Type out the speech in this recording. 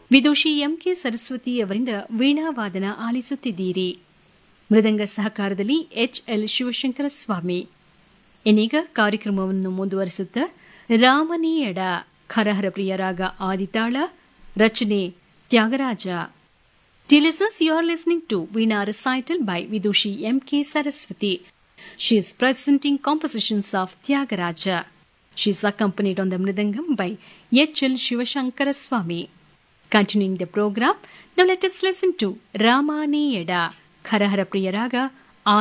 ವಿದೂಷಿ MK Saraswati ಅವರಿಂದ ವೀಣಾವಾದನ ಆಲಿಸುತ್ತಿದ್ದೀರಿ ಮೃದಂಗ ಸಹಕಾರದಲ್ಲಿ HL Shivashankara ಸ್ವಾಮಿ ಇನ್ನೀಗ ಕಾರ್ಯಕ್ರಮವನ್ನು ಮುಂದುವರಿಸುತ್ತಾ ರಾಮನೀಯಡ ಖರಹರ ಪ್ರಿಯರಾಗ ಆದಿತಾಳ ರಚನೆ Tyagaraja Listeners, you are listening to Veena recital by Vidushi M.K. Saraswati. She is presenting compositions of Tyagaraja. She is accompanied on the Mridangam by H.L. Shivashankara Swami. Continuing the program, now let us listen to Ramani Yeda, Kharahara Priyaraga